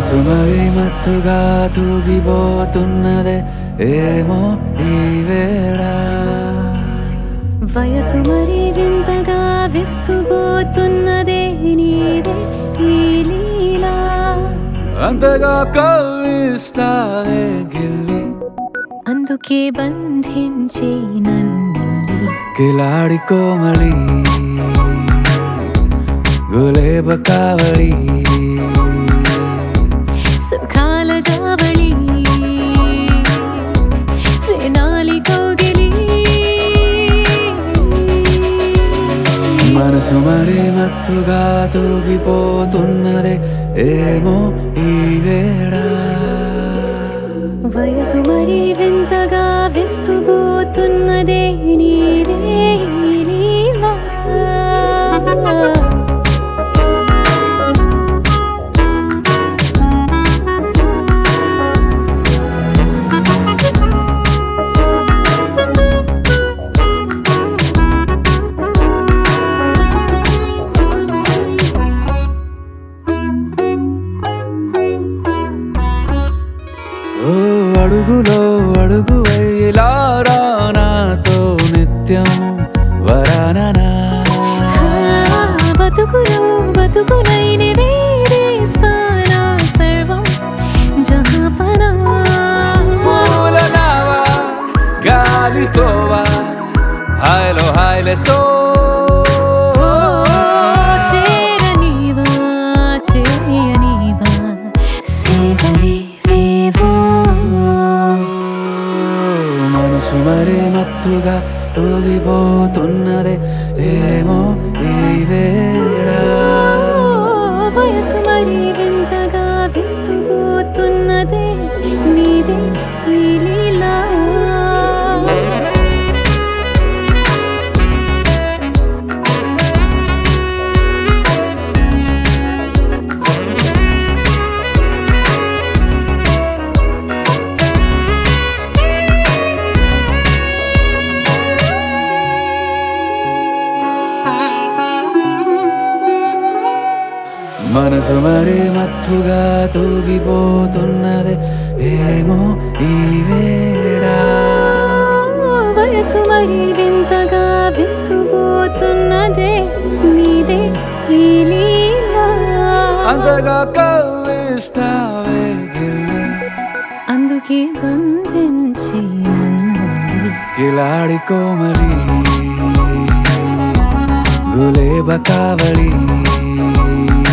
మనసు మరి మత్తుగా తూగిపోతున్నదే ఏమో ఈ వేళ వయసు మరి వింతగా విస్తుపోతున్నదే నీదే ఈ లీలా అంతగా కవ్విస్తావే గిల్లి అందుకే బంధించి నన్నిల్లి కిలాడి కోమళి గులేబ కావళి సుఖాల జావళి వేనాలి కౌగిలి మనసు మరి మత్తుగా తూగిపోతున్నదే ఏమో ఈ వేళ వయసు మరి వింతగా విస్తుపోతున్నదే నీదే ఈ లీలా ఓ అడుగులో అడుగు ఇలా రా నాతో నిత్యం వరాననా ఆ, బతుకులో బతుకులైన వేరేస్తానా సర్వం జహాపనా పూల నావా గాలితోవా హాయ్లో హాయ్లే సో చేరనివా చేయనివా సేవలే వేవో మనసు మరి మత్తుగా తూగిపోతున్నదే ఏమో ఈ వేళ వయసు మరి వింతగా విస్తుపోతున్నదే నీదే ఈ లీలా మనసు మరి మత్తుగా తూగిపోతున్నదే ఏమో ఈ వేళ వయసు మరి వింతగా విస్తుపోతున్నదే నీదే ఈ లీలా అంతగా కవ్విస్తావే గిల్లి అందుకే బంధించి నన్ను కిలాడి కోమలి గులేబ కావళి